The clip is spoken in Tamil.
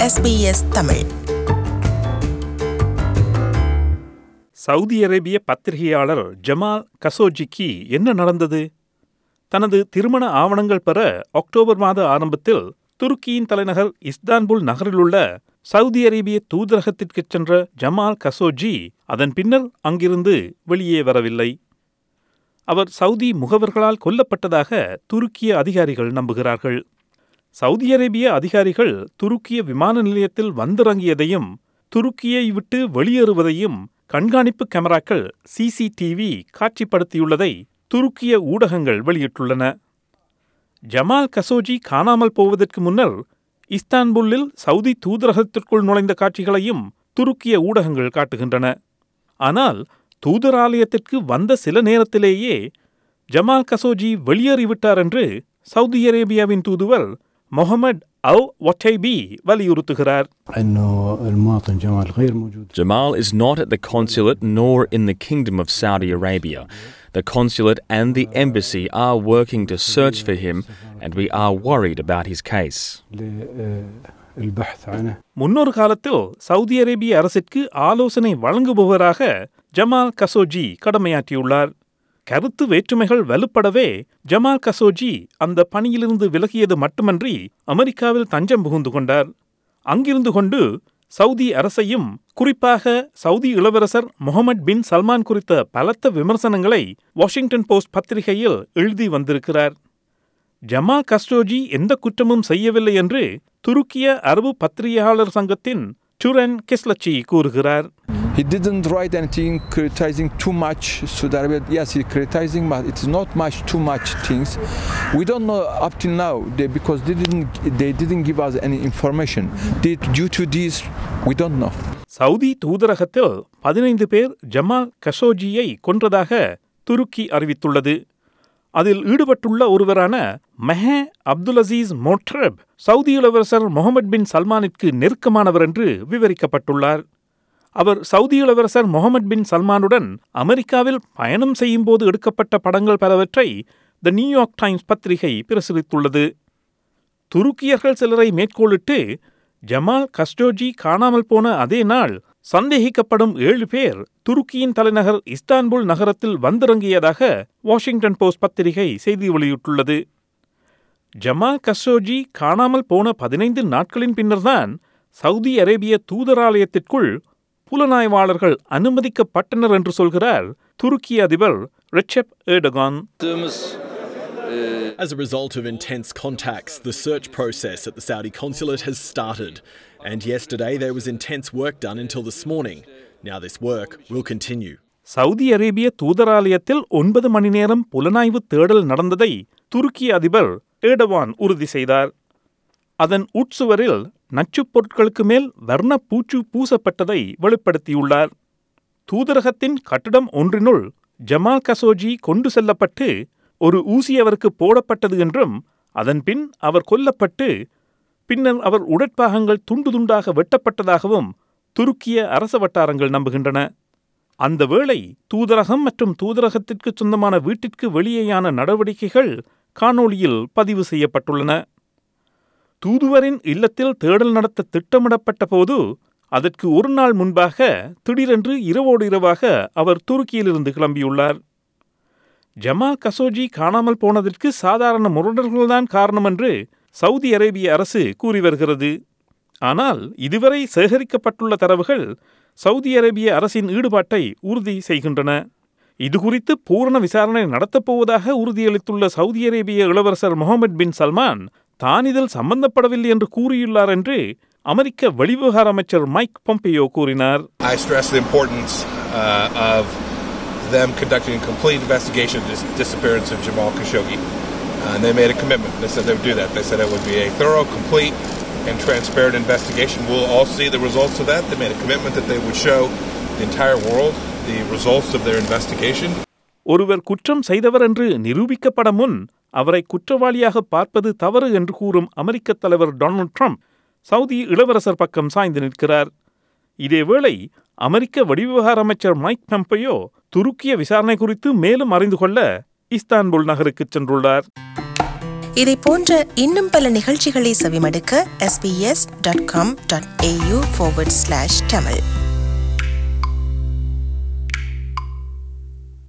SBS தமிழ் சவுதி அரேபிய பத்திரிகையாளர் ஜமால் கசோஜிக்கு என்ன நடந்தது தனது திருமண ஆவணங்கள் பெற அக்டோபர் மாத ஆரம்பத்தில் துருக்கியின் தலைநகர் இஸ்தான்புல் நகரிலுள்ள சவுதி அரேபிய தூதரகத்திற்கு சென்ற ஜமால் கசோஜி அதன் பின்னர் அங்கிருந்து வெளியே வரவில்லை அவர் சவுதி முகவர்களால் கொல்லப்பட்டதாக துருக்கிய அதிகாரிகள் நம்புகிறார்கள் சவுதி அரேபிய அதிகாரிகள் துருக்கிய விமான நிலையத்தில் வந்திறங்கியதையும் துருக்கியை விட்டு வெளியேறுவதையும் கண்காணிப்பு கேமராக்கள் சிசிடிவி காட்சிப்படுத்தியுள்ளதை துருக்கிய ஊடகங்கள் வெளியிட்டுள்ளன ஜமால் கசோஜி காணாமல் போவதற்கு முன்னர் இஸ்தான்புல்லில் சவுதி தூதரகத்திற்குள் நுழைந்த காட்சிகளையும் துருக்கிய ஊடகங்கள் காட்டுகின்றன ஆனால் தூதராலயத்திற்கு வந்த சில நேரத்திலேயே ஜமால் கசோஜி வெளியேறிவிட்டார் என்று சவுதி அரேபியாவின் தூதுவர் மொஹமட் அல் ஒட்டைபி வலியுறுத்துகிறார் انه المواطن جمال غير موجود Jamal is not at the consulate nor in the Kingdom of Saudi Arabia. The consulate and the embassy are working to search for him, and we are worried about his case. للبحث عنه முன்னொரு காலத்தில் சவுதி அரேபிய அரசிற்கு ஆலோசனை வழங்குபவராக ஜமால் கசோஜி கடமையாற்றியுள்ளார் கருத்து வேற்றுமைகள் வலுப்படவே ஜமால் கசோஜி அந்த பணியிலிருந்து விலகியது மட்டுமன்றி அமெரிக்காவில் தஞ்சம் புகுந்து கொண்டார் அங்கிருந்து கொண்டு சவுதி அரசையும் குறிப்பாக சவுதி இளவரசர் முகமது பின் சல்மான் குறித்த பலத்த விமர்சனங்களை வாஷிங்டன் போஸ்ட் பத்திரிகையில் எழுதி வந்திருக்கிறார் ஜமால் கஸ்டோஜி எந்த குற்றமும் செய்யவில்லை என்று துருக்கிய அரபு பத்திரிகையாளர் சங்கத்தின் சுரன் கிஸ்லச்சி கூறுகிறார் He didn't write anything criticizing too much Saudi Arabia. Yes, he's criticizing, but it's not much too much things. We don't know up till now they, because they didn't they didn't give us any information. Did, due to this, we don't know. Saudi தூதரகத்தில் பதினைந்து பேர் ஜமால் கஷோஜியை கொன்றதாக துருக்கி அறிவித்துள்ளது அதில் ஈடுபட்டுள்ள ஒருவரான Maher Abdul Aziz Mutreb Saudi இளவரசர் முகமது பின் சல்மானிற்கு நெருக்கமானவர் என்று விவரிக்கப்பட்டுள்ளார் அவர் சவுதி இளவரசர் முகமது பின் சல்மானுடன் அமெரிக்காவில் பயணம் செய்யும்போது எடுக்கப்பட்ட படங்கள் பலவற்றை த நியூயார்க் டைம்ஸ் பத்திரிகை பிரசுரித்துள்ளது துருக்கியர்கள் சிலரை மேற்கோளிட்டு ஜமால் கஸ்டோஜி காணாமல் போன அதே நாள் சந்தேகிக்கப்படும் ஏழு பேர் துருக்கியின் தலைநகர் இஸ்தான்புல் நகரத்தில் வந்திறங்கியதாக வாஷிங்டன் போஸ்ட் பத்திரிகை செய்தி வெளியிட்டுள்ளது ஜமால் கஸ்டோஜி காணாமல் போன பதினைந்து நாட்களின் பின்னர்தான் சவுதி அரேபிய தூதராலயத்திற்குள் புலனாய்வாளர்கள் அனுமதிக்கப்பட்டனர் என்று சொல்கிறார் துருக்கிய அதிபர் Recep Erdogan As a result of intense contacts, the search process at the Saudi consulate has started. And yesterday there was intense work done until this morning. Now this work will continue. Saudi Arabia தூதராலயத்தில் ஒன்பது மணி நேரம் புலனாய்வு தேடல் நடந்ததை துருக்கிய அதிபர் ஏடவான் உறுதி செய்தார் அதன் உட்சுவரில் நச்சுப் பொருட்களுக்கு மேல் வர்ண பூச்சு பூசப்பட்டதை வெளிப்படுத்தியுள்ளார் தூதரகத்தின் கட்டிடம் ஒன்றினுள் ஜமால் கசோஜி கொண்டு செல்லப்பட்டு ஒரு ஊசி அவருக்கு போடப்பட்டது என்றும் அதன்பின் அவர் கொல்லப்பட்டு பின்னர் அவர் உடற்பாகங்கள் துண்டு துண்டாக வெட்டப்பட்டதாகவும் துருக்கிய அரச வட்டாரங்கள் நம்புகின்றன அந்த வேளை தூதரகம் மற்றும் தூதரகத்திற்கு சொந்தமான வீட்டிற்கு வெளியேயான நடவடிக்கைகள் காணொளியில் பதிவு செய்யப்பட்டுள்ளன தூதுவரின் இல்லத்தில் தேடல் நடத்த திட்டமிடப்பட்ட போது அதற்கு ஒரு நாள் முன்பாக திடீரென்று இரவோடு இரவாக அவர் துருக்கியிலிருந்து கிளம்பியுள்ளார் ஜமால் கசோஜி காணாமல் போனதற்கு சாதாரண முரடர்கள்தான் காரணம் என்று சவுதி அரேபிய அரசு கூறி வருகிறது ஆனால் இதுவரை சேகரிக்கப்பட்டுள்ள தரவுகள் சவுதி அரேபிய அரசின் ஈடுபாட்டை உறுதி செய்கின்றன இதுகுறித்து பூரண விசாரணை நடத்தப்போவதாக உறுதியளித்துள்ள சவுதி அரேபிய இளவரசர் முகமது பின் சல்மான் தான் இதில் சம்பந்தப்படவில்லை என்று கூறியுள்ளார் என்று அமெரிக்க வெளிவிவகார அமைச்சர் மைக் பொம்பேயோ கூறினார் I stress the importance uh, of them conducting a complete investigation of this disappearance of Jamal Khashoggi. Uh, and they made a commitment. They said they would do that. They said it would be a thorough, complete, and transparent investigation. We'll all see the results of that. They made a commitment that they would show the entire world the results of their investigation. ஒருவர் குற்றம் செய்தவர் என்று நிரூபிக்கப்பட முன் அவரை குற்றவாளியாக பார்ப்பது தவறு என்று கூறும் அமெரிக்க தலைவர் டொனால்ட் ட்ரம்ப் சவுதி இளவரசர் பக்கம் சாய்ந்து நிற்கிறார் இதேவேளை அமெரிக்க வெளிவிவகார அமைச்சர் மைக் பெம்பையோ துருக்கிய விசாரணை குறித்து மேலும் அறிந்து கொள்ள இஸ்தான்புல் நகருக்கு சென்றுள்ளார் இதை போன்ற இன்னும் பல நிகழ்ச்சிகளை செவிமடுக்க sbs.com.au forward slash tamil